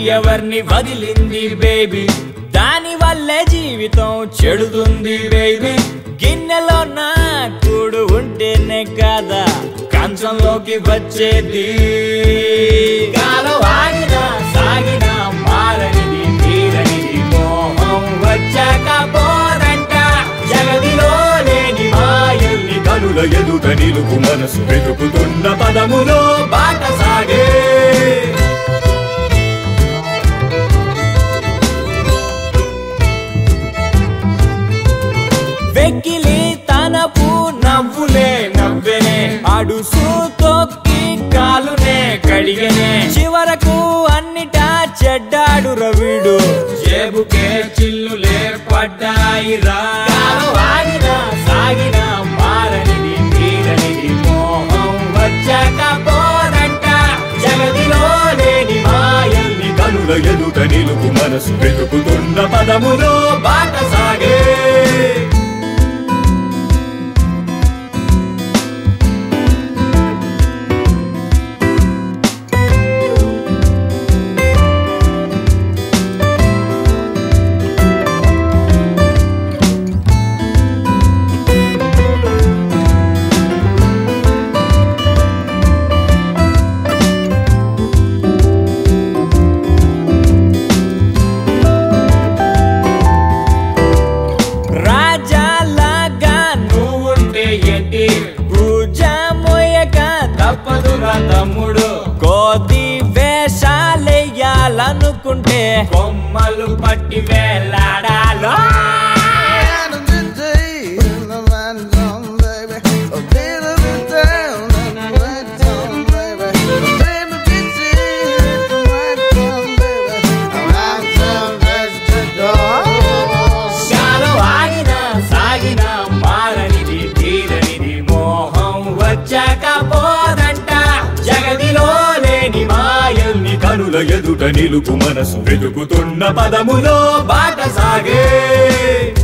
ఎవరిని వదిలింది బేబీ దాని వల్లే జీవితం చెడుతుంది బేబీ గిన్నెలో నా కూడు ఉంటేనే కదా కంచంలోకి వచ్చేది కాలం ఆగినా సాగినా మారనిది తీరనిది మోహం వచ్చాక పోరంట జగదిలో లేని మాయల్ని కనుల ఎదుట నిలుపు మనసు వెతుకుతున్న పదములో బాట సాగే వెక్కిలి తనపు నవ్వులే నవ్వెనే అడుసు తొక్కి కాలునే కడిగనే చివరకు అన్నిటా చెడ్డాడు రవిడు జేబుకే చిల్లులే పడ్డాయి రా ఆగినా సాగినా మారనిది తీరనిది మోహం వచ్చాక పోరంట జగదిలో లేని మాయల్ని కనుల ఎదుట నిలుపు మనసు వెతుకుతున్న పదములో బాట సాగే రాజాలాగా నువ్వుంటే ఏంటి పూజ మోయక తప్పదురా తమ్ముడు కోతి వేషాలెయ్యాలనుకుంటే కొమ్మలు పట్టి వేలాడాలో గాలం ఆగినా సాగినా మారనిది తీరనిది మోహం వచ్చాక పోదంట జగదిలో లేని మాయల్ని కనుల ఎదుట నిలుపు మనసు వెతుకుతున్న పదములో బాట సాగే